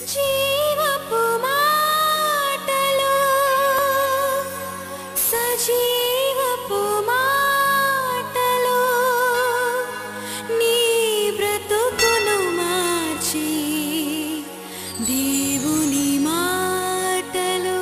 జీవపు మాటలు సజీవపు మాటలు నీ బ్రతుకును మార్చి దేవుని మాటలు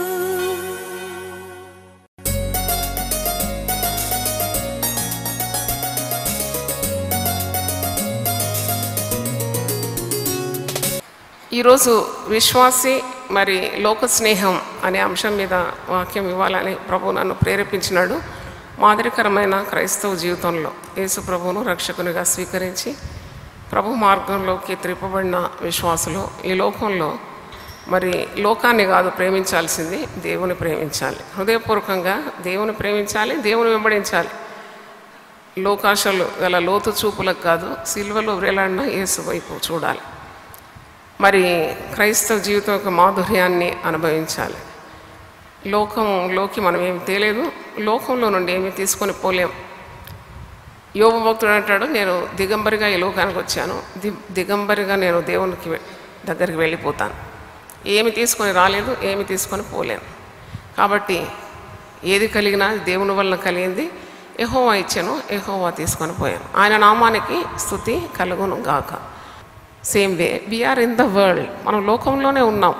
ఈరోజు విశ్వాసి మరి లోక స్నేహం అనే అంశం మీద వాక్యం ఇవ్వాలని ప్రభు నన్ను ప్రేరేపించినాడు మాదిరికరమైన క్రైస్తవ జీవితంలో యేసు ప్రభువును రక్షకునిగా స్వీకరించి ప్రభు మార్గంలోకి త్రిప్పబడిన విశ్వాసులు ఈ లోకంలో మరి లోకాన్ని కాదు ప్రేమించాల్సింది దేవుని ప్రేమించాలి హృదయపూర్వకంగా దేవుని ప్రేమించాలి దేవుని వెంబడించాలి లోకాశలు గల లోతు చూపులకు కాదు సిల్వలో వేలాడిన యేసు వైపు చూడాలి మరి క్రైస్తవ జీవితం యొక్క మాధుర్యాన్ని అనుభవించాలి లోకంలోకి మనం ఏమి తేలేదు లోకంలో నుండి ఏమి తీసుకొని పోలేం యోగ భక్తుడు అంటాడు నేను దిగంబరిగా ఈ లోకానికి వచ్చాను ది దిగంబరిగా నేను దేవునికి వె- దగ్గరికి వెళ్ళిపోతాను ఏమి తీసుకొని రాలేదు ఏమి తీసుకొని పోలేను కాబట్టి ఏది కలిగినా దేవుని వల్ల కలిగింది ఎహోవా ఇచ్చాను ఎహోవా తీసుకొని పోయాను ఆయన నామానికి స్థుతి కలుగును గాక same way we are in the world మనం లోకంలోనే ఉన్నాం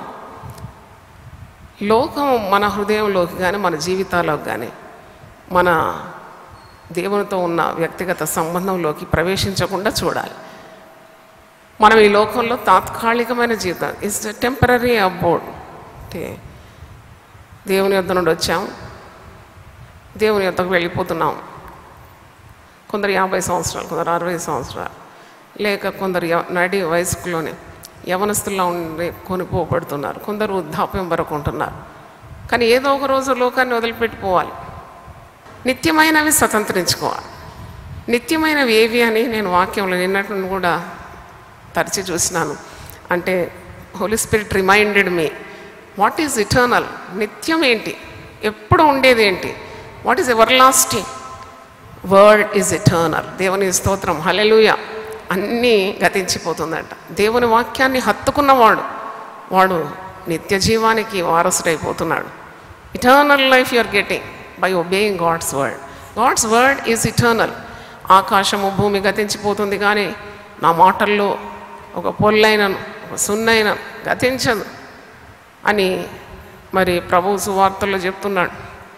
లోకం మన హృదయంలోకి కానీ మన జీవితాల్లోకి కానీ మన దేవునితో ఉన్న వ్యక్తిగత సంబంధంలోకి ప్రవేశించకుండా చూడాలి మనం ఈ లోకంలో తాత్కాలికమైన జీవితం ఇట్స్ టెంపరీ అబౌట్ అంటే దేవుని యొద్ద నుండి వచ్చాం దేవుని యొద్దకు వెళ్ళిపోతున్నాం కొందరు యాభై సంవత్సరాలు కొందరు అరవై సంవత్సరాలు లేక కొందరు యవ- నడి వయసులోనే యవనస్తుల్లో ఉండి కొనిపోబడుతున్నారు కొందరు వృద్ధాప్యం వరకు ఉంటున్నారు కానీ ఏదో ఒక రోజు లోకాన్ని వదిలిపెట్టిపోవాలి నిత్యమైనవి స్వతంత్రించుకోవాలి నిత్యమైనవి ఏవి అని నేను వాక్యంలో నిన్నటి కూడా తరచి చూసినాను అంటే Holy Spirit reminded me what is eternal నిత్యం ఏంటి ఎప్పుడు ఉండేది ఏంటి what is everlasting word is eternal దేవుని స్తోత్రం హలెలుయ అన్నీ గతించిపోతుందంట దేవుని వాక్యాన్ని హత్తుకున్నవాడు వాడు నిత్య జీవానికి వారసుడైపోతున్నాడు eternal life you are getting by obeying God's word God's word is eternal ఆకాశము భూమి గతించిపోతుంది కానీ నా మాటల్లో ఒక పొల్లైనను ఒక సున్నైన గతించదు అని మరి ప్రభు సువార్తల్లో చెప్తున్నాడు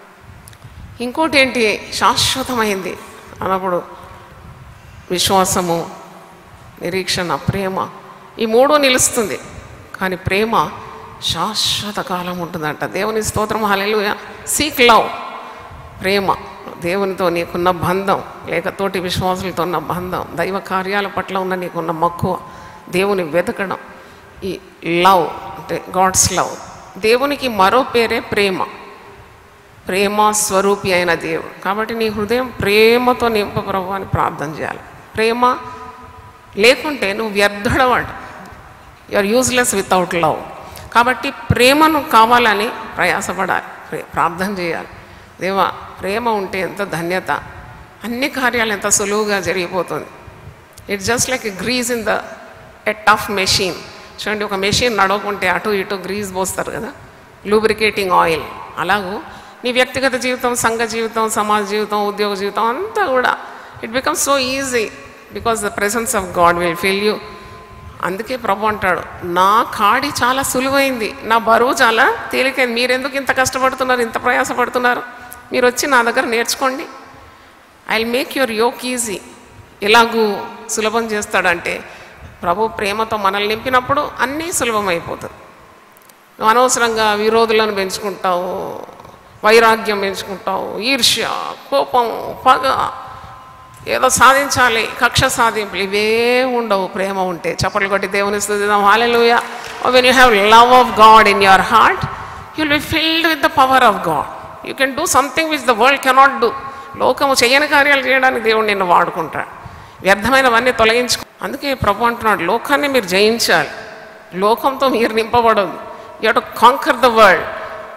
ఇంకోటి ఏంటి శాశ్వతమైంది అన్నప్పుడు విశ్వాసము నిరీక్షణ ప్రేమ ఈ మూడు నిలుస్తుంది కానీ ప్రేమ శాశ్వత కాలం ఉంటుందంట దేవుని స్తోత్రం హల్లెలూయా సీక్ లవ్ ప్రేమ దేవునితో నీకున్న బంధం లేక తోటి విశ్వాసులతో ఉన్న బంధం దైవ కార్యాల పట్ల ఉన్న నీకున్న మక్కువ దేవుని వెతకడం ఈ లవ్ అంటే గాడ్స్ లవ్ దేవునికి మరో పేరే ప్రేమ ప్రేమ స్వరూపి అయిన దేవుడు కాబట్టి నీ హృదయం ప్రేమతో నింప ప్రభు అని ప్రార్థన చేయాలి ప్రేమ లేకుంటే నువ్వు వ్యర్థుడవాడు you are useless without love కాబట్టి ప్రేమను కావాలని ప్రయాసపడాలి ప్రే- ప్రార్థన చేయాలి దేవా ప్రేమ ఉంటే ఎంత ధన్యత అన్ని కార్యాలు ఎంత సులువుగా జరిగిపోతుంది it's just like grease in the a tough machine చూడండి ఒక మెషిన్ నడవకుంటే అటు ఇటు గ్రీజ్ పోస్తారు కదా లూబ్రికేటింగ్ ఆయిల్ అలాగూ నీ వ్యక్తిగత జీవితం సంఘ జీవితం సమాజ జీవితం ఉద్యోగ జీవితం అంతా కూడా it becomes so easy because the presence of God will feel you అందుకే ప్రభు అంటాడు నా కాడి చాలా సులువైంది నా బరువు చాలా తేలికైంది మీరెందుకు ఇంత కష్టపడుతున్నారు ఇంత ప్రయాసపడుతున్నారు మీరు వచ్చి నా దగ్గర నేర్చుకోండి I will make your yoke easy ఎలాగూ సులభం చేస్తాడంటే ప్రభు ప్రేమతో మనల్ని నింపినప్పుడు అన్నీ సులభమైపోతుంది నువ్వు అనవసరంగా విరోధులను పెంచుకుంటావు వైరాగ్యం పెంచుకుంటావు ఈర్ష్య కోపం పగ ఏదో సాధించాలి కక్ష సాధింపులు ఇవే ఉండవు ప్రేమ ఉంటే చప్పట్లు కొట్టి దేవుని స్థుతిద్దాం hallelujah when you have love of God in your heart you'll be filled with the power of God you can do something which the world cannot do లోకము చేయని కార్యాలు చేయడానికి దేవుడు నిన్ను వాడుకుంటాడు వ్యర్థమైనవన్నీ తొలగించుకో అందుకే ప్రభు అంటున్నాడు లోకాన్ని మీరు జయించాలి లోకంతో మీరు నింపబడదు you to conquer the world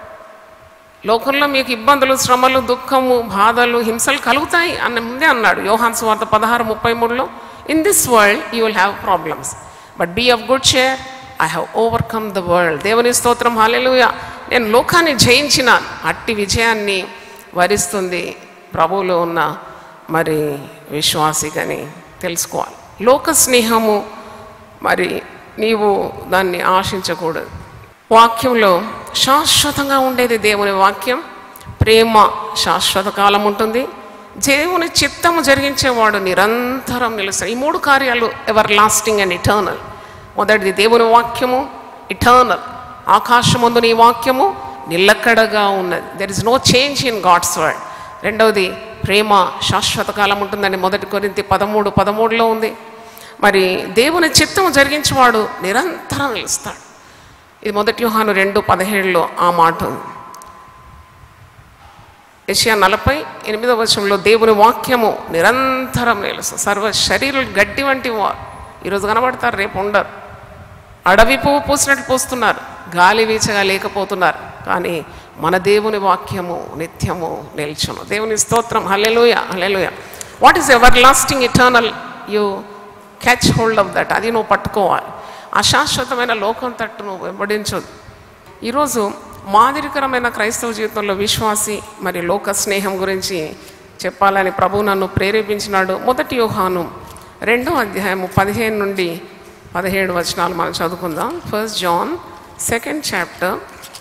లోకంలో మీకు ఇబ్బందులు శ్రమలు దుఃఖము బాధలు హింసలు కలుగుతాయి అన్న ముందే అన్నాడు యోహాన్ స్వార్థ పదహారు ముప్పై మూడులో in this world you will have problems but be of good cheer I have overcome the world దేవుని స్తోత్రం హాలెలుయ నేను లోకాన్ని జయించిన అట్టి విజయాన్ని వరిస్తుంది ప్రభువులో ఉన్న మరి విశ్వాసిగని తెలుసుకోవాలి లోక స్నేహము మరి నీవు దాన్ని ఆశించకూడదు వాక్యంలో శాశ్వతంగా ఉండేది దేవుని వాక్యం ప్రేమ శాశ్వత కాలం ఉంటుంది దేవుని చిత్తము జరిగించేవాడు నిరంతరం నిలుస్తాడు ఈ మూడు కార్యాలు ఎవర్ లాస్టింగ్ అండ్ ఇటర్నల్ మొదటిది దేవుని వాక్యము ఇటర్నల్ ఆకాశముందు నీ వాక్యము నిలకడగా ఉన్నది there is no change in God's word రెండవది ప్రేమ శాశ్వత కాలం ఉంటుందని మొదటి కొరింతి పదమూడు పదమూడులో ఉంది మరి దేవుని చిత్తం జరిగించేవాడు నిరంతరం నిలుస్తాడు ఇది మొదటి యోహాను రెండు పదిహేడులో ఆ మాట ఉంది యెషయా నలభై ఎనిమిదవ వచనంలో దేవుని వాక్యము నిరంతరం నిలుస్తుంది సర్వ శరీరులు గడ్డి వంటి వారు ఈరోజు కనబడతారు రేపు ఉండరు అడవి పువ్వు పూసినట్లు పూస్తున్నారు గాలి వీచగా లేకపోతున్నారు కానీ మన దేవుని వాక్యము నిత్యము నిల్చును దేవుని స్తోత్రం hallelujah hallelujah what is everlasting eternal you catch hold of that అది నువ్వు పట్టుకోవాలి అశాశ్వతమైన లోకం తట్టు నువ్వు వెంబడించదు ఈరోజు మాదిరికరమైన క్రైస్తవ జీవితంలో విశ్వాసి మరి లోక స్నేహం గురించి చెప్పాలని ప్రభు నన్ను ప్రేరేపించినాడు మొదటి యోహాను రెండో అధ్యాయము పదిహేను నుండి పదిహేడు వచనాలు మనం చదువుకుందాం ఫస్ట్ జాన్ సెకండ్ చాప్టర్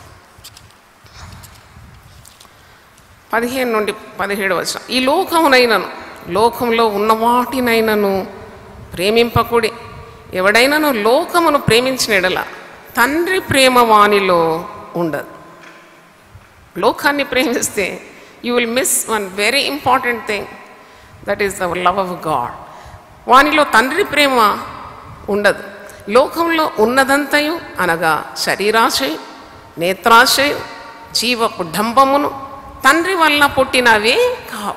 పదిహేను నుండి పదిహేడు వచనం ఈ లోకమునైనను లోకంలో ఉన్న వాటినైనను ప్రేమింపకుడి ఎవడైనను లోకమును ప్రేమించిన ఎడల తండ్రి ప్రేమ వానిలో ఉండదు లోకాన్ని ప్రేమిస్తే you will miss one very important thing that is the love of God వానిలో తండ్రి ప్రేమ ఉండదు లోకంలో ఉన్నదంతయు అనగా శరీరాశయం నేత్రాశయం జీవపు డంబమును తండ్రి వలన పుట్టినవే కావు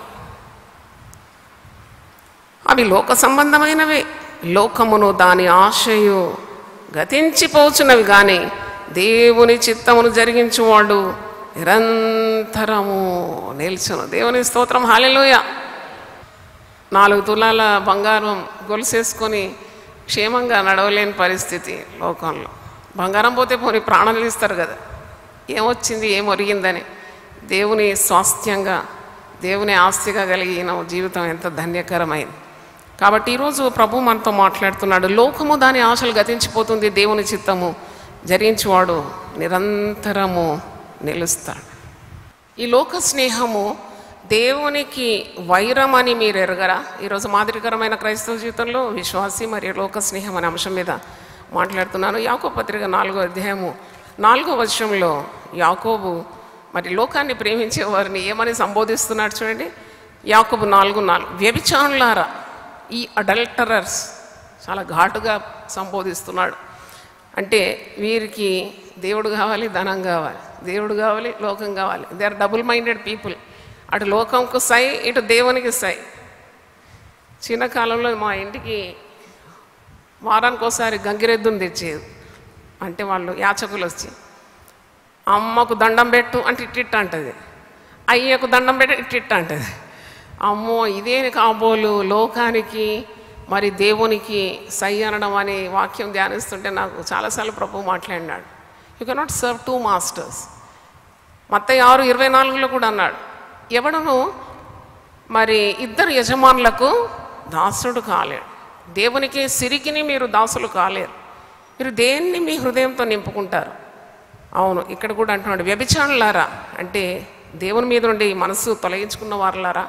అవి లోక సంబంధమైనవే లోకమును దాని ఆశయు గతించిపోచున్నవి కానీ దేవుని చిత్తమును జరిగించువాడు నిరంతరము నిల్చును దేవుని స్తోత్రం హాలెలోయ నాలుగు తులాల బంగారం గొలుసేసుకొని క్షేమంగా నడవలేని పరిస్థితి లోకంలో బంగారం పోతే పోనీ ప్రాణాలు ఇస్తారు కదా ఏమొచ్చింది ఏం ఒరిగిందని దేవుని స్వాస్థ్యంగా దేవుని ఆస్తిగా కలిగిన జీవితం ఎంత ధన్యకరమైంది కాబట్టి ఈరోజు ప్రభు మనతో మాట్లాడుతున్నాడు లోకము దాని ఆశలు గతించిపోతుంది దేవుని చిత్తము జరించువాడు నిరంతరము నిలుస్తాడు ఈ లోక స్నేహము దేవునికి వైరం అని మీరు ఎరగరా ఈరోజు మాదిరికరమైన క్రైస్తవ జీవితంలో విశ్వాసి మరియు లోక స్నేహం అనే అంశం మీద మాట్లాడుతున్నాను యాకో పత్రిక నాలుగో అధ్యాయము నాలుగో వర్షంలో యాకోబు మరి లోకాన్ని ప్రేమించే వారిని ఏమని సంబోధిస్తున్నాడు చూడండి యాకోబు నాలుగు నాలుగు వ్యభిచారులారా ఈ అడల్టరర్స్ చాలా ఘాటుగా సంబోధిస్తున్నాడు అంటే వీరికి దేవుడు కావాలి ధనం కావాలి దేవుడు కావాలి లోకం కావాలి they are double minded people అటు లోకంకు సై ఇటు దేవునికి సై చిన్న కాలంలో మా ఇంటికి వారానికి ఒకసారి గంగిరెద్దును తెచ్చేది అంటే వాళ్ళు యాచకులు వచ్చి అమ్మకు దండం పెట్టు అంటే ఇట్టిట్ట అంటది అయ్యకు దండం పెట్టి ఇట్టిట్ట అంటది అమ్మో ఇదే కాబోలు లోకానికి మరి దేవునికి సై అనడం అనే వాక్యం ధ్యానిస్తుంటే నాకు చాలాసార్లు ప్రభు మాట్లాడినాడు you cannot serve two masters మత్తయి ఆరు ఇరవై నాలుగులో కూడా అన్నాడు ఎవడను మరి ఇద్దరు యజమానులకు దాసుడు కాలేడు దేవునికి సిరికిని మీరు దాసులు కాలేరు మీరు దేన్ని మీ హృదయంతో నింపుకుంటారు అవును ఇక్కడ కూడా అంటున్నాడు వ్యభిచారులారా అంటే దేవుని మీద నుండి మనసు తొలగించుకున్న వారులారా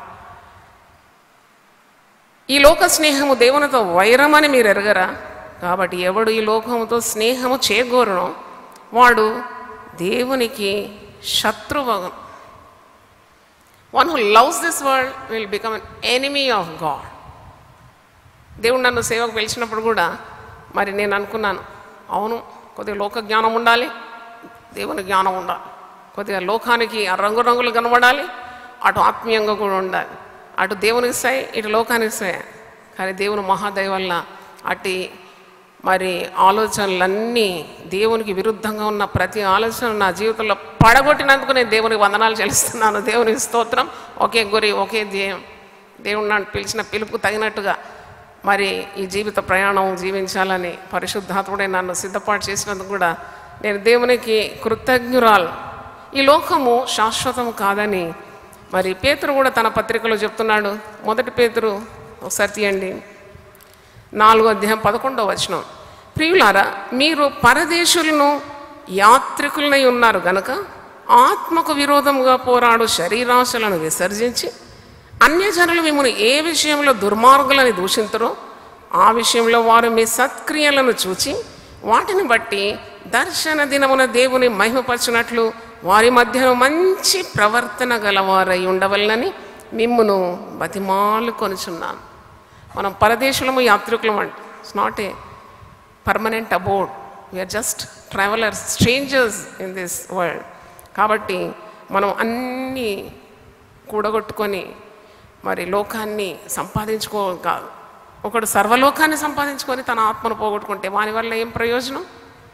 ఈ లోక స్నేహము దేవునితో వైరమని మీరు ఎరగరా కాబట్టి ఎవడు ఈ లోకముతో స్నేహము చేకూరనో వాడు దేవునికి శత్రువగం one who loves this world will become an enemy of God దేవుడు నన్ను సేవకు పిలిచినప్పుడు కూడా మరి నేను అనుకున్నాను అవును కొద్దిగా లోక జ్ఞానం ఉండాలి దేవుని జ్ఞానం ఉండాలి కొద్దిగా లోకానికి ఆ రంగురంగులు కనబడాలి అటు ఆత్మీయంగా కూడా ఉండాలి అటు దేవునికి సై ఇటు లోకానికి సై కానీ దేవుని మహాదయ వల్ల అటు మరి ఆలోచనలన్నీ దేవునికి విరుద్ధంగా ఉన్న ప్రతి ఆలోచన నా జీవితంలో పడగొట్టినందుకు నేను దేవునికి వందనాలు చెల్లిస్తున్నాను దేవునికి స్తోత్రం ఒకే గురి ఒకే ధ్యేయం దేవుడు నన్ను పిలిచిన పిలుపు తగినట్టుగా మరి ఈ జీవిత ప్రయాణం జీవించాలని పరిశుద్ధాత్ముడే నన్ను సిద్ధపాటు చేసినందుకు కూడా నేను దేవునికి కృతజ్ఞురాలు ఈ లోకము శాశ్వతం కాదని మరి పేతురు కూడా తన పత్రికలో చెప్తున్నాడు మొదటి పేతురు ఒకసారి తీయండి నాలుగో అధ్యాయం పదకొండవ వచనం ప్రియులారా మీరు పరదేశులను యాత్రికులనై ఉన్నారు గనక ఆత్మకు విరోధముగా పోరాడు శరీరాశలను విసర్జించి అన్యజనులు మిమ్మల్ని ఏ విషయంలో దుర్మార్గులని దూషించరో ఆ విషయంలో వారు మీ సత్క్రియలను చూచి వాటిని బట్టి దర్శన దినమున దేవుని మహిమపరచునట్లు వారి మధ్యలో మంచి ప్రవర్తన గలవారై ఉండవలనని మిమ్మును బతిమాలు కొనుచున్నాను మనం పరదేశులము యాత్రికులం అంటే it's not a permanent abode we are just travellers strangers in this world కాబట్టి మనం అన్నీ కూడగొట్టుకొని మరి లోకాన్ని సంపాదించుకో కాదు ఒకడు సర్వలోకాన్ని సంపాదించుకొని తన ఆత్మను పోగొట్టుకుంటే వాని వల్ల ఏం ప్రయోజనం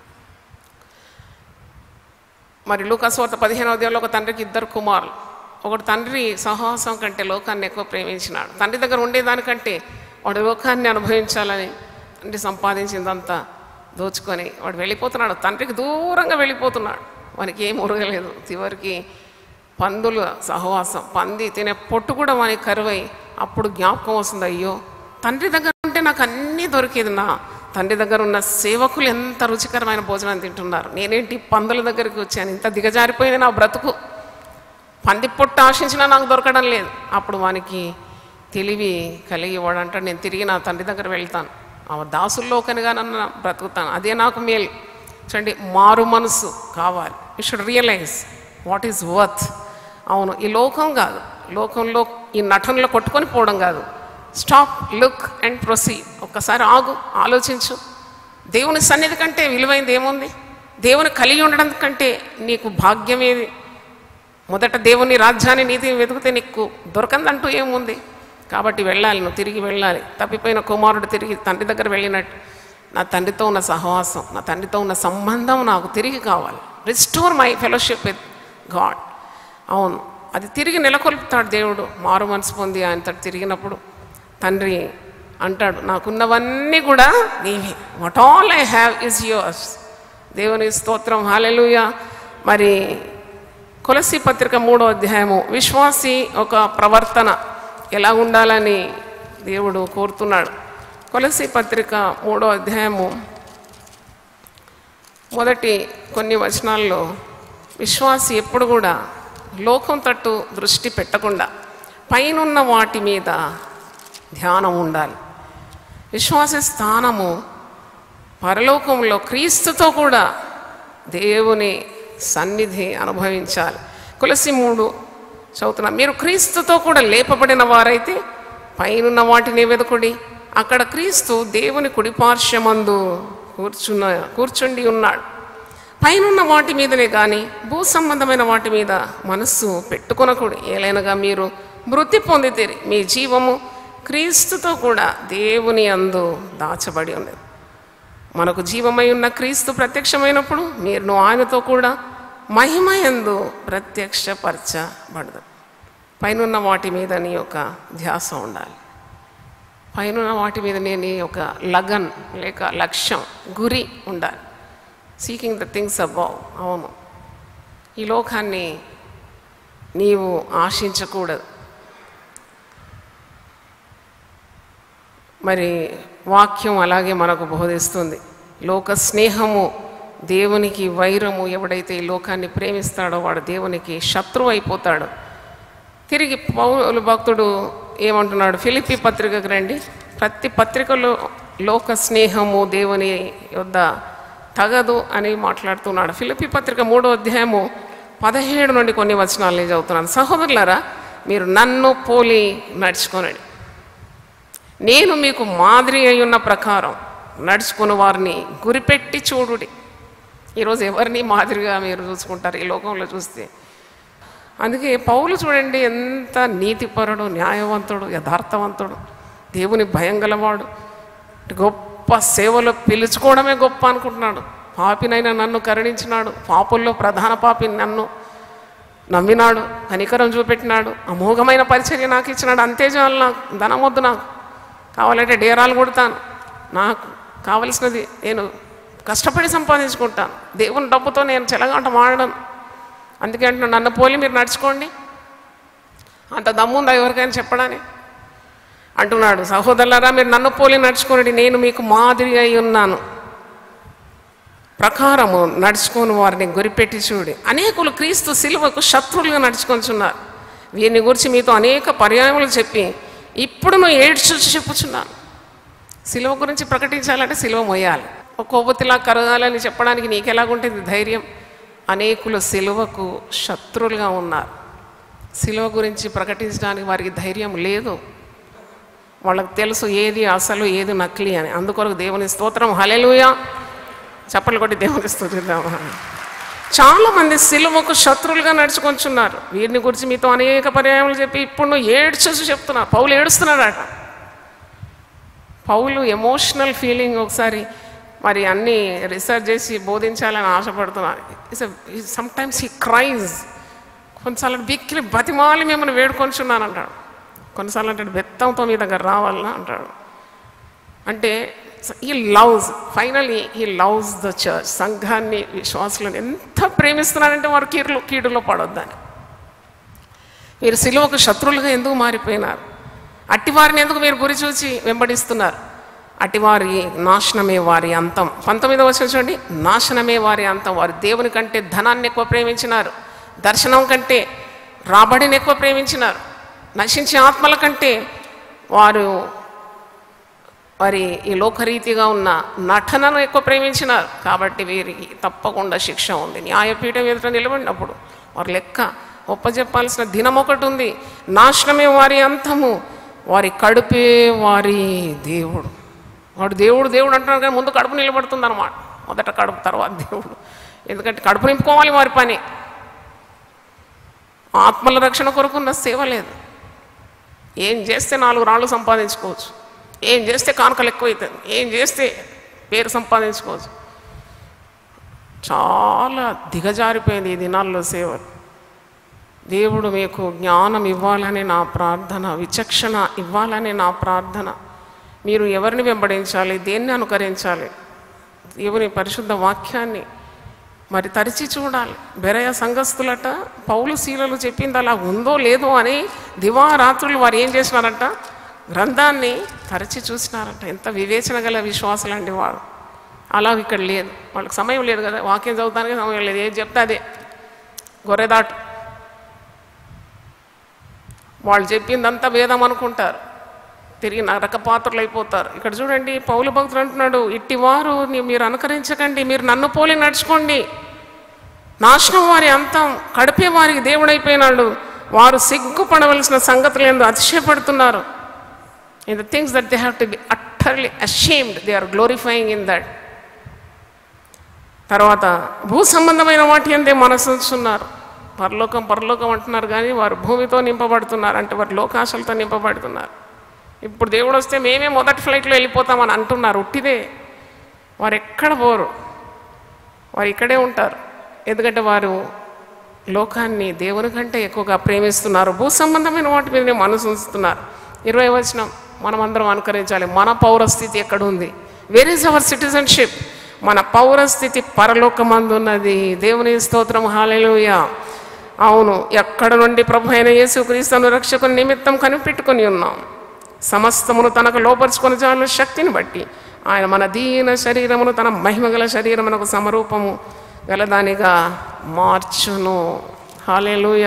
మరి లూకాస్వార్త పదిహేనవ అధ్యాయంలో ఒక తండ్రికి ఇద్దరు కుమారులు ఒకడు తండ్రి సహవాసం కంటే లోకాన్ని ఎక్కువ ప్రేమించినాడు తండ్రి దగ్గర ఉండేదానికంటే వాడు లోకాన్ని అనుభవించాలని తండ్రి సంపాదించిందంతా దోచుకొని వాడు వెళ్ళిపోతున్నాడు తండ్రికి దూరంగా వెళ్ళిపోతున్నాడు వానికి ఏం ఉరగలేదు చివరికి పందుల సహవాసం పంది తినే పొట్టు కూడా వానికి కరువై అప్పుడు జ్ఞాపకం వస్తుంది అయ్యో తండ్రి దగ్గర ఉంటే నాకు అన్నీ దొరికేది నా తండ్రి దగ్గర ఉన్న సేవకులు ఎంత రుచికరమైన భోజనం తింటున్నారు నేనేంటి పందుల దగ్గరికి వచ్చాను ఇంత దిగజారిపోయింది నా బ్రతుకు పంది పొట్టు ఆశించినా నాకు దొరకడం లేదు అప్పుడు వానికి తెలివి కలిగి వాడు అంటాడు నేను తిరిగి నా తండ్రి దగ్గర వెళ్తాను ఆ దాసుల్లోకనిగా నన్ను బ్రతుకుతాను అదే నాకు మేలు చూడండి మారు మనసు కావాలి you should realise what is worth అవును ఈ లోకం కాదు లోకంలో ఈ నటనలో కొట్టుకొని పోవడం కాదు స్టాప్ లుక్ అండ్ ప్రొసీడ్ ఒక్కసారి ఆగు ఆలోచించు దేవుని సన్నిధి కంటే విలువైంది ఏముంది దేవుని కలిగి ఉండడం కంటే నీకు భాగ్యం ఏది మొదట దేవుని రాజ్యాన్ని నీతిని వెతికితే నీకు దొరకందంటూ ఏముంది కాబట్టి వెళ్ళాలి నువ్వు తిరిగి వెళ్ళాలి తప్పిపోయిన కుమారుడు తిరిగి తండ్రి దగ్గర వెళ్ళినట్టు నా తండ్రితో ఉన్న సహవాసం నా తండ్రితో ఉన్న సంబంధం నాకు తిరిగి కావాలి restore my fellowship with God అవును అది తిరిగి నెలకొల్పుతాడు దేవుడు మారు మనసు పొంది ఆయనతో తిరిగినప్పుడు తండ్రి అంటాడు నాకున్నవన్నీ కూడా నీవే what all I have is yours దేవుని స్తోత్రం హాలెలుయ మరి కొలసి పత్రిక మూడో అధ్యాయము విశ్వాసి ఒక ప్రవర్తన ఎలా ఉండాలని దేవుడు కోరుతున్నాడు కొలసి పత్రిక మూడో అధ్యాయము మొదటి కొన్ని వచనాల్లో విశ్వాసి ఎప్పుడు కూడా లోకం తట్టు దృష్టి పెట్టకుండా పైనున్న వాటి మీద ధ్యానం ఉండాలి విశ్వాస స్థానము పరలోకంలో క్రీస్తుతో కూడా దేవుని సన్నిధి అనుభవించాలి తులసి మూడు చదువుతున్నా మీరు క్రీస్తుతో కూడా లేపబడిన వారైతే పైనున్న వాటిని వెదకుడి అక్కడ క్రీస్తు దేవుని కుడిపార్శ్వమందు కూర్చున్న కూర్చుండి ఉన్నాడు పైనున్న వాటి మీదనే కానీ భూ సంబంధమైన వాటి మీద మనస్సు పెట్టుకొనకూడదు ఏలైనగా మీరు మృతి పొందితే మీ జీవము క్రీస్తుతో కూడా దేవుని అందు దాచబడి ఉన్నది మనకు జీవమై ఉన్న క్రీస్తు ప్రత్యక్షమైనప్పుడు మీరు ఆయనతో కూడా మహిమయందు ప్రత్యక్షపరచబడదు పైనున్న వాటి మీద నీ యొక్క ధ్యాస ఉండాలి పైనున్న వాటి మీద నీ నీ యొక్క లగన్ లేక లక్ష్యం గురి ఉండాలి సీకింగ్ ద థింగ్స్ అబౌవ్ అవును ఈ లోకాన్ని నీవు ఆశించకూడదు మరి వాక్యం అలాగే మనకు బోధిస్తుంది లోక స్నేహము దేవునికి వైరము ఎవడైతే ఈ లోకాన్ని ప్రేమిస్తాడో వాడు దేవునికి శత్రువు అయిపోతాడు తిరిగి పౌలు భక్తుడు ఏమంటున్నాడు ఫిలిపి పత్రికకు రండి ప్రతి పత్రికలో లోక స్నేహము దేవుని యొద్ద తగదు అని మాట్లాడుతున్నాడు ఫిలిపి పత్రిక మూడో అధ్యాయము పదిహేడు నుండి కొన్ని వచనాలు నేను చదువుతున్నాను సహోదరులారా మీరు నన్ను పోలి నడుచుకొనండి నేను మీకు మాదిరి అయి ఉన్న ప్రకారం నడుచుకున్న వారిని గురిపెట్టి చూడుడి ఈరోజు ఎవరిని మాదిరిగా మీరు చూసుకుంటారు ఈ లోకంలో చూస్తే అందుకే పౌలు చూడండి ఎంత నీతిపరుడు న్యాయవంతుడు యథార్థవంతుడు దేవుని భయం గలవాడు గొప్ప సేవలో పిలుచుకోవడమే గొప్ప అనుకుంటున్నాడు పాపినైనా నన్ను కరుణించినాడు పాపుల్లో ప్రధాన పాపి నన్ను నమ్మినాడు కనికరం చూపెట్టినాడు అమోఘమైన పరిచర్య నాకు ఇచ్చినాడు అంతే చాలు నాకు ధనం వద్దు నాకు కావాలంటే డేరాలు కొడతాను నాకు కావలసినది నేను కష్టపడి సంపాదించుకుంటాను దేవుని డబ్బుతో నేను చెలగాట మాడను అందుకే అంటున్నాను నన్ను పోలి మీరు నడుచుకోండి అంత దమ్ముందా ఎవరికైనా చెప్పడానికి అంటున్నాడు సహోదరులారా మీరు నన్ను పోలి నడుచుకోండి నేను మీకు మాదిరి అయి ఉన్నాను ప్రకారము నడుచుకొని వారిని గురిపెట్టి చూడి అనేకులు క్రీస్తు శిలువకు శత్రువులుగా నడుచుకొంచున్నారు వీరిని గురించి మీతో అనేక పర్యాయములు చెప్పి ఇప్పుడు నువ్వు ఏడ్చు చెప్పుచున్నాను శిలువ గురించి ప్రకటించాలంటే శిలువ మొయ్యాలి ఒక కొవ్వొత్తిలా కరగాలని చెప్పడానికి నీకెలాగుంటుంది ధైర్యం అనేకులు శిలువకు శత్రువులుగా ఉన్నారు శిలువ గురించి ప్రకటించడానికి వారికి ధైర్యం లేదు వాళ్ళకి తెలుసు ఏది అసలు ఏది నకిలీ అని అందుకొరకు దేవుని స్తోత్రం హలెలుయా చప్పలు కొట్టి దేవుని స్తోత్రిద్దామా చాలా మంది సిలువకు శత్రువులుగా నడుచుకొంచున్నారు వీరిని గురించి మీతో అనేక పర్యాయములు చెప్పి ఇప్పుడు నువ్వు ఏడ్చేసి చెప్తున్నారు పౌలు ఏడుస్తున్నాడట పౌలు ఎమోషనల్ ఫీలింగ్ ఒకసారి మరి అన్నీ రీసెర్చ్ చేసి బోధించాలని ఆశపడుతున్నారు సమ్ టైమ్స్ హీ క్రైజ్ కొన్నిసార్లు బిక్కిలి బతిమాలి మిమ్మల్ని వేడుకొంచున్నాను అంటాడు కొన్నిసార్లు అంటాడు బెత్తంతో మీ దగ్గర రావాలన్నా అంటాడు అంటే ఈ లవ్స్ ఫైనలీ ఈ లవ్స్ ద చర్చ్ సంఘాన్ని విశ్వాసులను ఎంత ప్రేమిస్తున్నారంటే వారు కీడులో కీడులో పడొద్దని మీరు సిలువకు శత్రువులుగా ఎందుకు మారిపోయినారు అట్టివారిని ఎందుకు మీరు గురి చూచి వెంబడిస్తున్నారు అటివారి నాశనమే వారి అంతం పంతొమ్మిదవ వచ్చిన చూడండి నాశనమే వారి అంతం వారు దేవుని కంటే ధనాన్ని ఎక్కువ ప్రేమించినారు దర్శనం కంటే రాబడిని ఎక్కువ ప్రేమించినారు నశించే ఆత్మల కంటే వారు వారి ఈ లోకరీతిగా ఉన్న నటనను ఎక్కువ ప్రేమించినారు కాబట్టి వీరికి తప్పకుండా శిక్ష ఉంది న్యాయపీఠం ఎదుట నిలబడినప్పుడు వారి లెక్క ఒప్పజెప్పాల్సిన దినం ఒకటి ఉంది నాశనమే వారి అంతము వారి కడుపే వారి దేవుడు వాడు దేవుడు దేవుడు అంటున్నారు కానీ ముందు కడుపు నిలబడుతుంది అనమాట మొదట కడుపు తర్వాత దేవుడు ఎందుకంటే కడుపు నింపుకోవాలి వారి పని ఆత్మల రక్షణ కొరకున్న సేవ లేదు ఏం చేస్తే నాలుగు రాళ్ళు సంపాదించుకోవచ్చు ఏం చేస్తే కానుకలు ఎక్కువైతుంది ఏం చేస్తే పేరు సంపాదించుకోవచ్చు చాలా దిగజారిపోయింది ఈ దినాల్లో సేవ దేవుడు మీకు జ్ఞానం ఇవ్వాలని నా ప్రార్థన విచక్షణ ఇవ్వాలని నా ప్రార్థన మీరు ఎవరిని వెంబడించాలి దేన్ని అనుకరించాలి దేవుని పరిశుద్ధ వాక్యాన్ని మరి తరిచి చూడాలి బెరయ సంఘస్థులట పౌలు శీలలు చెప్పింది అలా ఉందో లేదో అని దివారాత్రులు వారు ఏం చేసినారంట గ్రంథాన్ని తరచి చూసినారంట ఎంత వివేచన గల విశ్వాసులండి వాడు అలా ఇక్కడ లేదు వాళ్ళకి సమయం లేదు కదా వాక్యం చదువుతానికి సమయం లేదు ఏది చెప్తే అదే గొర్రెదాటు వాళ్ళు చెప్పిందంతా వేదం అనుకుంటారు తిరిగి నరక పాత్రలు అయిపోతారు ఇక్కడ చూడండి పౌలు భక్తులు అంటున్నాడు ఇట్టివారు ని- మీరు అనుకరించకండి మీరు నన్ను పోలి నడుచుకోండి నాశనం వారి అంతం కడిపే వారికి దేవుడైపోయినాడు వారు సిగ్గుపడవలసిన సంగతులు ఏందో అతిశయపడుతున్నారు in the things that they have to be utterly ashamed they are glorifying in that తర్వాత భూ సంబంధమైన వాటి అందే మనసు ఉంచున్నారు పరలోకం పరలోకం అంటున్నారు కానీ వారు భూమితో నింపబడుతున్నారు అంటే వారు లోకాశలతో నింపబడుతున్నారు ఇప్పుడు దేవుడు వస్తే మేమే మొదటి ఫ్లైట్లో వెళ్ళిపోతామని అంటున్నారు ఉట్టిదే వారు ఎక్కడ పోరు వారు ఇక్కడే ఉంటారు ఎందుకంటే వారు లోకాన్ని దేవుని కంటే ఎక్కువగా ప్రేమిస్తున్నారు భూ సంబంధమైన వాటి మీదనే మనసు ఉంచుతున్నారు ఇరవై వచనం మనం అందరం అనుకరించాలి మన పౌరస్థితి ఎక్కడ ఉంది వేర్ ఈజ్ అవర్ సిటిజన్షిప్ మన పౌరస్థితి పరలోకమందున్నది దేవుని స్తోత్రం హాలెలూయ అవును ఎక్కడ నుండి ప్రభు అయిన యేసుక్రీస్తును రక్షకుని నిమిత్తం కనిపెట్టుకొని ఉన్నాం సమస్తమును తనకు లోపరుచుకొని చాలు శక్తిని బట్టి ఆయన మన దీన శరీరమును తన మహిమగల శరీరమునకు సమరూపము గలదానిగా మార్చును హాలేలుయ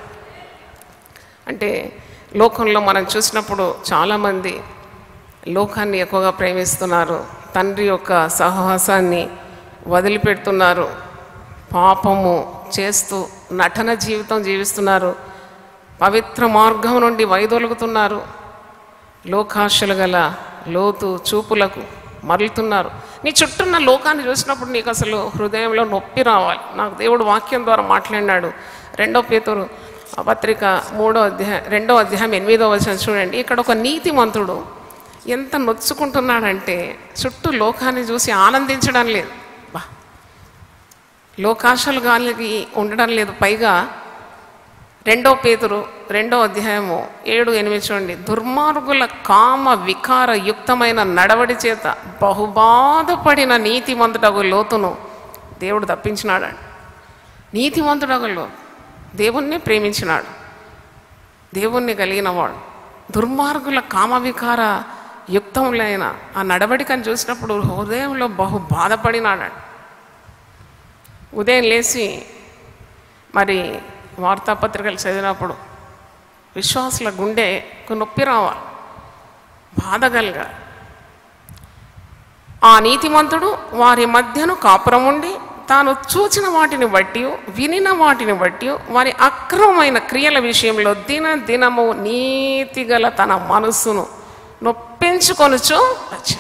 అంటే లోకంలో మనం చూసినప్పుడు చాలామంది లోకాన్ని ఎక్కువగా ప్రేమిస్తున్నారు తండ్రి యొక్క సహవాసాన్ని వదిలిపెడుతున్నారు పాపము చేస్తూ నటన జీవితం జీవిస్తున్నారు పవిత్ర మార్గం నుండి వైదొలుగుతున్నారు లోకాశలు గల లోతు చూపులకు మరలుతున్నారు నీ చుట్టూన్న లోకాన్ని చూసినప్పుడు నీకు అసలు హృదయంలో నొప్పి రావాలి నాకు దేవుడు వాక్యం ద్వారా మాట్లాడినాడు రెండో పేతురు ఆ పత్రిక మూడో అధ్యాయం రెండో అధ్యాయం ఎనిమిదో వచ్చిన చూడండి ఇక్కడ ఒక నీతిమంతుడు ఎంత నొచ్చుకుంటున్నాడంటే చుట్టూ లోకాన్ని చూసి ఆనందించడం లేదు బా లోకాశలు గాలికి ఉండడం లేదు పైగా రెండో పేతురు రెండో అధ్యాయము ఏడు ఎనిమిది చూడండి దుర్మార్గుల కామ వికార యుక్తమైన నడవడి చేత బహుబాధపడిన నీతిమంతుడగు లోతును దేవుడు తప్పించినాడండి నీతిమంతుడగు లోతు దేవుణ్ణి ప్రేమించినాడు దేవుణ్ణి కలిగిన వాడు దుర్మార్గుల కామ వికార యుక్తములైన ఆ నడవడికని చూసినప్పుడు హృదయంలో బహు బాధపడినాడండి ఉదయం లేచి మరి వార్తాపత్రికలు చదివినప్పుడు విశ్వాసుల గుండెకు నొప్పి రావాలి బాధ కలగాలి ఆ నీతిమంతుడు వారి మధ్యను కాపురం ఉండి తాను చూచిన వాటిని బట్టి వినిన వాటిని బట్టి వారి అక్రమమైన క్రియల విషయంలో దిన దినము నీతిగల తన మనస్సును నొప్పించుకొనుచు వచ్చాను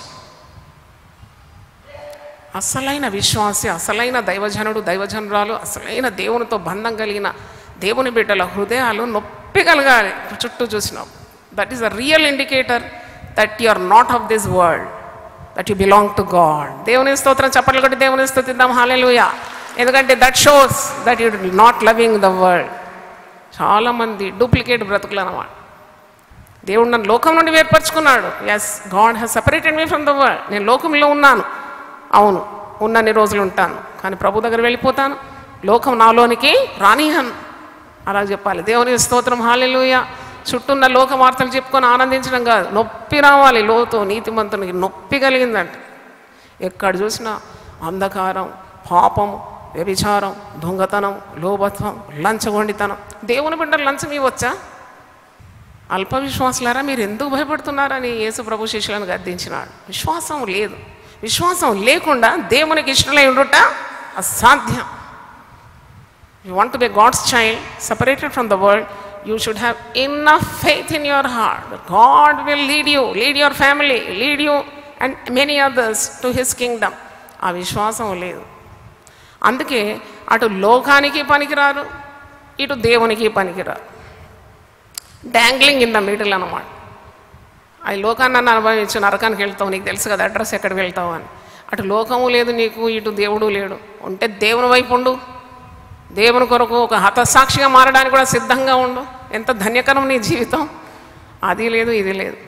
అసలైన విశ్వాసి అసలైన దైవజనుడు దైవజనురాలు అసలైన దేవునితో బంధం కలిగిన దేవుని బిడ్డల హృదయాలు నొప్పి కలగాలి చుట్టూ చూసినావు that is a real indicator that you are not of this world that you belong to God దేవుని స్తోత్రం చెప్పలు కొట్టి దేవుని స్తుతిద్దాం హాలెలుయా ఎందుకంటే that shows that you not loving the world చాలామంది డూప్లికేట్ బ్రతుకులు అన్నమాట దేవుడు నన్ను లోకం నుండి వేర్పరచుకున్నాడు yes God has separated me from the world నేను లోకంలో ఉన్నాను అవును ఉన్నన్ని రోజులు ఉంటాను కానీ ప్రభు దగ్గర వెళ్ళిపోతాను లోకం నాలోనికి రానిహన్ అలా చెప్పాలి దేవుని స్తోత్రం హాలెలుయ చుట్టూన్న లోక వార్తలు చెప్పుకొని ఆనందించడం కాదు నొప్పి రావాలి లోతు నీతిమంతునికి నొప్పి కలిగిందంట ఎక్కడ చూసినా అంధకారం పాపం వ్యభిచారం దొంగతనం లోభత్వం లంచగొండితనం దేవుని బిడ్డలు లంచం ఇవ్వచ్చా అల్ప విశ్వాసులారా మీరు ఎందుకు భయపడుతున్నారని యేసు ప్రభు శిష్యులను గద్దించినాడు విశ్వాసం లేదు విశ్వాసం లేకుండా దేవునికి ఇష్టలై ఉండుట అసాధ్యం you want to be God's child separated from the world you should have enough faith in your heart God will lead you lead your family lead you and many others to his kingdom ఆ విశ్వాసం లేదు అందుకే అటు లోకానికి పనికిరారు ఇటు దేవునికి పనికిరారు డాంగ్లింగ్ ఇన్ ద మిడిల్ అన్నమాట అది లోకాన్ని నన్ను అనుభవించు నరకానికి వెళ్తావు నీకు తెలుసు కదా అడ్రస్ ఎక్కడికి వెళ్తావు అని అటు లోకము లేదు నీకు ఇటు దేవుడు లేడు ఉంటే దేవుని వైపు ఉండు దేవుని కొరకు ఒక హతసాక్షిగా మారడానికి కూడా సిద్ధంగా ఉండు ఎంత ధన్యకరం నీ జీవితం అది లేదు ఇది లేదు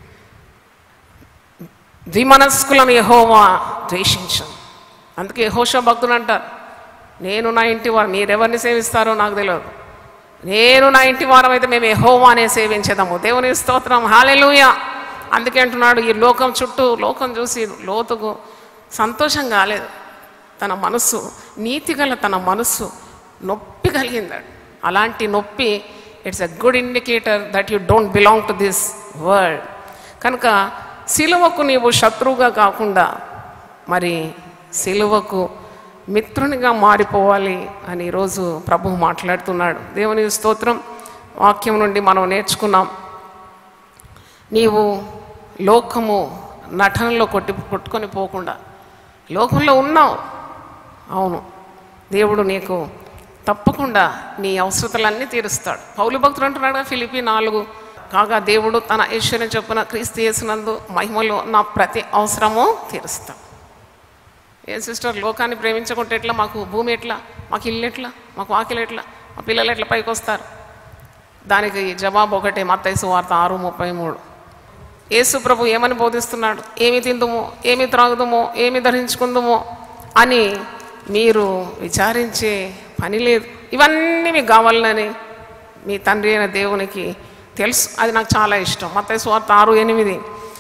ద్విమనస్కులను యహోవా ద్వేషించు అందుకే యహోష భక్తులు అంటారు నేను నా ఇంటి వారు మీరెవరిని సేవిస్తారో నాకు తెలియదు నేను నా ఇంటి వారం అయితే మేము యహోవానే సేవించేదాము దేవుని స్తోత్రం హాలెలూయ అందుకే అంటున్నాడు ఈ లోకం చుట్టూ లోకం చూసి లోతుకు సంతోషం కాలేదు తన మనస్సు నీతిగల తన మనస్సు నొప్పి కలిగిందాడు అలాంటి నొప్పి it's a good indicator that you don't belong to this world కనుక సిలువకు నీవు శత్రువుగా కాకుండా మరి సిలువకు మిత్రునిగా మారిపోవాలి అని ఈరోజు ప్రభు మాట్లాడుతున్నాడు దేవుని స్తోత్రం వాక్యం నుండి మనం నేర్చుకున్నాం నీవు లోకము నటనలో కొట్టి కొట్టుకొని పోకుండా లోకంలో ఉన్నావు అవును దేవుడు నీకు తప్పకుండా నీ అవసరతలన్నీ తీరుస్తాడు పౌలు భక్తుడు అంటున్నాడు ఫిలిపి నాలుగు కాగా దేవుడు తన ఐశ్వర్యం చొప్పున క్రీస్తు చేసినందు మహిమలో నా ప్రతి అవసరము తీరుస్తాడు ఏ సిస్టర్ లోకాన్ని ప్రేమించకుంటే ఎట్లా మాకు భూమి ఎట్లా మాకు ఇల్లు ఎట్లా మాకు వాకిలు ఎట్లా మా పిల్లలు ఎట్లా పైకి వస్తారు దానికి జవాబు ఒకటే మత్తైసు వార్త ఆరు ముప్పై మూడు యేసు ప్రభు ఏమని బోధిస్తున్నాడు ఏమి తిందుమో ఏమి త్రాగుదుమో ఏమి ధరించుకుందుమో అని మీరు విచారించే పని లేదు ఇవన్నీ మీకు కావాలని మీ తండ్రి అయిన దేవునికి తెలుసు అది నాకు చాలా ఇష్టం మత్తయి వార్త ఆరు ఎనిమిది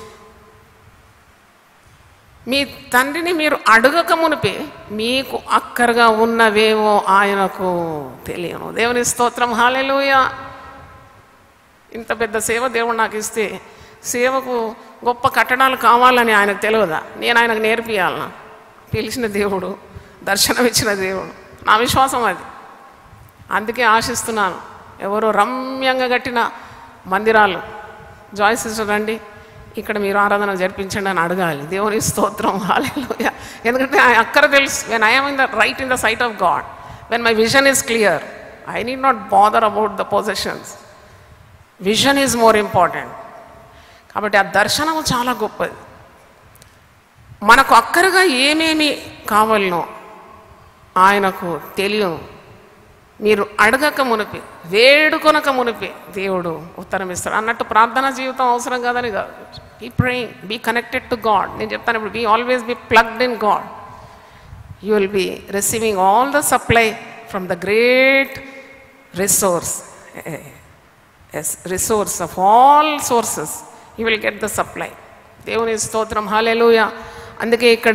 మీ తండ్రిని మీరు అడగక మునిపే మీకు అక్కరగా ఉన్నవేమో ఆయనకు తెలియను దేవుని స్తోత్రం హాలెలూయ ఇంత పెద్ద సేవ దేవుడు నాకు ఇస్తే సేవకు గొప్ప కట్టడాలు కావాలని ఆయనకు తెలియదా నేను ఆయనకు నేర్పియాలనా పిలిచిన దేవుడు దర్శనమిచ్చిన దేవుడు నా విశ్వాసం అది అందుకే ఆశిస్తున్నాను ఎవరో రమ్యంగా కట్టిన మందిరాలు జాయ్ సిస్టర్ రండి ఇక్కడ మీరు ఆరాధన జరిపించండి అని అడగాలి దేవుని స్తోత్రం హాలేలుయ ఎందుకంటే ఆ అక్కర తెలుసు when I'm in the right in the sight of God when my vision is clear I need not bother about the positions vision is more important కాబట్టి ఆ దర్శనం చాలా గొప్పది మనకు అక్కరగా ఏమేమి కావాలనో ఆయనకు తెలియను మీరు అడగక మునిపి వేడుకొనక మునిపి దేవుడు ఉత్తరం ఇస్తాడు అన్నట్టు ప్రార్థనా జీవితం అవసరం కాదని కాదు ఈ praying be connected to God నేను చెప్తాను ఇప్పుడు be always be plugged in God you will be receiving all the supply from the great resource eh, yes, resource of all sources you will get the supply దేవుని స్తోత్రం hallelujah అందుకే ఇక్కడ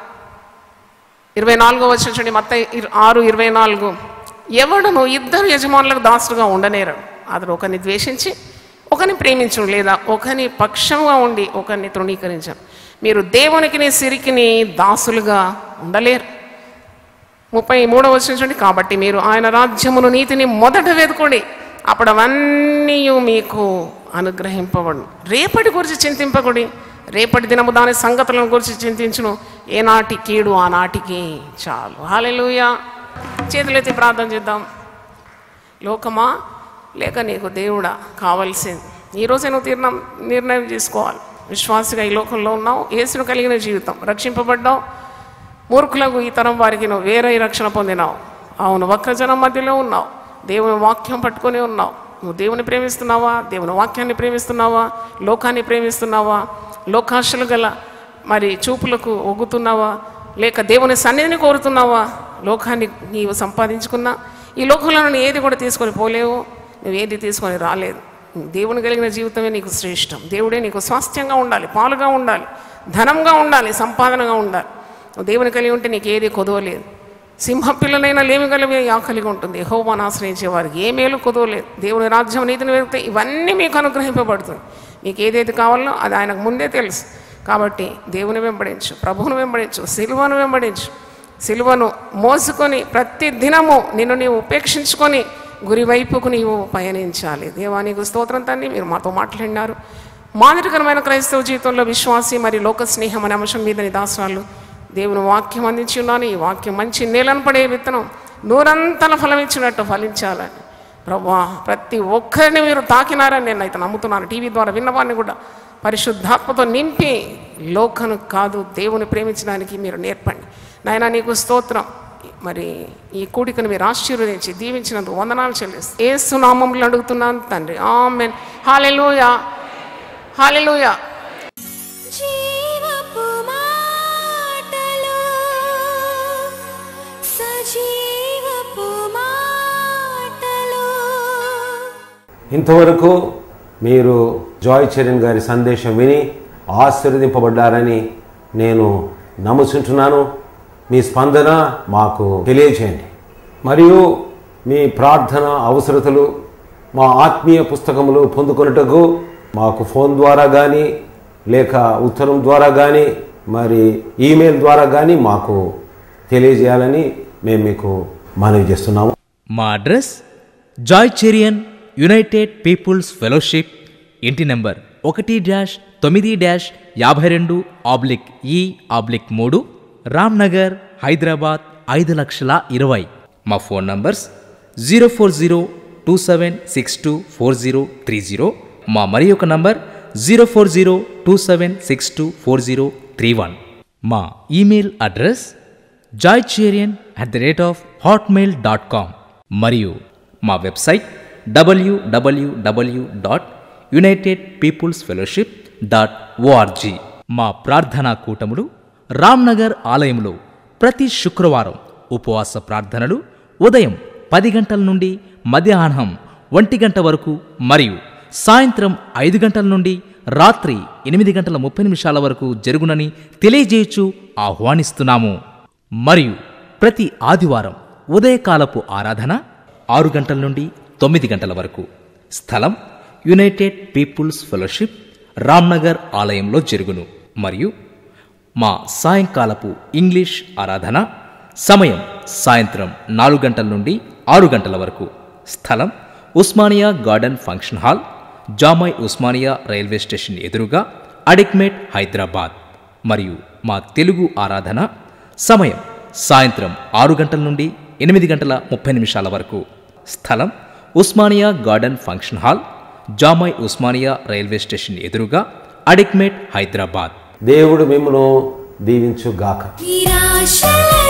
ఇరవై నాలుగో వచ్చిన చూడండి మొత్తం ఆరు ఇరవై నాలుగు ఎవడును ఇద్దరు యజమానులకు దాసుడుగా ఉండనేరడు అతడు ఒకరిని ద్వేషించి ఒకరిని ప్రేమించడం లేదా ఒకరిని పక్షంగా ఉండి ఒకరిని తృణీకరించడం మీరు దేవునికిని సిరికిని దాసులుగా ఉండలేరు ముప్పై మూడవ వచ్చిన చూడండి కాబట్టి మీరు ఆయన రాజ్యమును నీతిని మొదట వెతుకోండి అప్పుడు అవన్నీ మీకు అనుగ్రహింపబడు రేపటి గురించి చింతింపకుడి రేపటి దినము దాని సంగతులను గురించి చింతించును ఏనాటి కీడు ఆనాటికి చాలు హాలెలూయా చేతులెత్తి ప్రార్థన చేద్దాం లోకమా లేక నీకు దేవుడా కావాల్సింది ఈరోజే నువ్వు తీర్ణం నిర్ణయం తీసుకోవాలి విశ్వాసగా ఈ లోకంలో ఉన్నావు యేసును కలిగిన జీవితం రక్షింపబడ్డావు మూర్ఖులకు ఈ తరం వారికి నువ్వు వేరే రక్షణ పొందినావు అవును వక్రజనం మధ్యలో ఉన్నావు దేవుని వాక్యం పట్టుకొని ఉన్నావు నువ్వు దేవుని ప్రేమిస్తున్నావా దేవుని వాక్యాన్ని ప్రేమిస్తున్నావా లోకాన్ని ప్రేమిస్తున్నావా లోకాశలు గల మరి చూపులకు ఒగ్గుతున్నావా లేక దేవుని సన్నిధిని కోరుతున్నావా లోకాన్ని నీవు సంపాదించుకున్నా ఈ లోకంలో నువ్వు ఏది కూడా తీసుకొని పోలేవు నువ్వు ఏది తీసుకొని రాలేదు దేవుని కలిగిన జీవితమే నీకు శ్రేష్టం దేవుడే నీకు స్వాస్థ్యంగా ఉండాలి పాలుగా ఉండాలి ధనంగా ఉండాలి సంపాదనగా ఉండాలి నువ్వు దేవుని కలిగి ఉంటే నీకు ఏది కొదవలేదు సింహ పిల్లలైనా లేమి కలిగి ఆకలిగా ఉంటుంది హోమాను ఆశ్రయించే వారికి ఏ మేలు కొదవలేదు దేవుని రాజ్యం నీతిని వెళ్తే ఇవన్నీ మీకు అనుగ్రహింపబడుతుంది మీకు ఏదైతే కావాలో అది ఆయనకు ముందే తెలుసు కాబట్టి దేవుని వెంబడించు ప్రభువును వెంబడించు సిలువను వెంబడించు సిలువను మోసుకొని ప్రతి దినము నిన్ను నీవు ఉపేక్షించుకొని గురి వైపుకు నీవు పయనించాలి దేవానికి స్తోత్రం తండ్రి మీరు మాతో మాట్లాడినారు మాదిరికరమైన క్రైస్తవ జీవితంలో విశ్వాసి మరి లోక స్నేహం అనే అంశం మీద నిదాసనాలు దేవుని వాక్యం అందించి ఉన్నాను ఈ వాక్యం మంచి నేలను పడే విత్తనం నూరంతల ఫలం ఇచ్చినట్టు ఫలించాలని ప్రభా ప్రతి ఒక్కరిని మీరు తాకినారని నేను అయితే నమ్ముతున్నాను టీవీ ద్వారా విన్నవాడిని కూడా పరిశుద్ధాత్మతో నింపి లోకను కాదు దేవుని ప్రేమించడానికి మీరు నేర్పండి నాయన నీకు స్తోత్రం మరి ఈ కూడికను మీరు ఆశీర్వదించి దీవించినందుకు వందనాలు చెల్లిస్తాను ఏ సునామంలో అడుగుతున్నాను తండ్రి ఆమెన్ హాలెలూయా హాలెలూయా జీవపు మాటలు సజీవపు మాటలు ఇంతవరకు మీరు జాయ్ చరణ్ గారి సందేశం విని ఆశీర్వదింపబడ్డారని నేను నమ్ముచుంటున్నాను మీ స్పందన మాకు తెలియచేయండి మరియు మీ ప్రార్థన అవసరతలు మా ఆత్మీయ పుస్తకములు పొందుకొనుటకు మాకు ఫోన్ ద్వారా కానీ లేక ఉత్తరం ద్వారా కానీ మరి ఈమెయిల్ ద్వారా కానీ మాకు తెలియజేయాలని మేము మీకు మనవి చేస్తున్నాము మా address Joy Cherian United Peoples Fellowship ఇంటి నెంబర్ ఒకటి డాష్ తొమ్మిది డాష్ యాభై రెండు ఆబ్లిక్ ఈ ఆబ్లిక్ మూడు రామ్నగర్ హైదరాబాద్ ఐదు లక్షల ఇరవై మా phone numbers zero four zero two seven six two four zero three zero మా మరి ఒక number zero four zero two seven six two four zero three one మా email address Joy Cherian at the rate of Hotmail dot com మరియు మా website WWW dot United Peoples Fellowship dot ORG మా ప్రార్థనా కూటములు రామ్నగర్ ఆలయంలో ప్రతి శుక్రవారం ఉపవాస ప్రార్థనలు ఉదయం పది గంటల నుండి మధ్యాహ్నం ఒంటి గంట వరకు మరియు సాయంత్రం ఐదు గంటల నుండి రాత్రి ఎనిమిది గంటల ముప్పై నిమిషాల వరకు జరుగునని తెలియజేయచ్చు ఆహ్వానిస్తున్నాము మరియు ప్రతి ఆదివారం ఉదయకాలపు ఆరాధన ఆరు గంటల నుండి తొమ్మిది గంటల వరకు స్థలం యునైటెడ్ పీపుల్స్ ఫెలోషిప్ రామ్నగర్ ఆలయంలో జరుగును మరియు మా సాయంకాలపు ఇంగ్లీష్ ఆరాధన సమయం సాయంత్రం నాలుగు గంటల నుండి ఆరు గంటల వరకు స్థలం Osmania garden function hall Jamai Osmania railway station ఎదురుగా అడిక్మేట్ హైదరాబాద్ మరియు మా తెలుగు ఆరాధన సమయం సాయంత్రం ఆరు గంటల నుండి ఎనిమిది గంటల ముప్పై నిమిషాల వరకు స్థలం Osmania garden function hall Jamai Osmania railway station ఎదురుగా అడిక్మేట్ హైదరాబాద్ దేవుడు మిమ్మను దీవించుగాక నిరాశల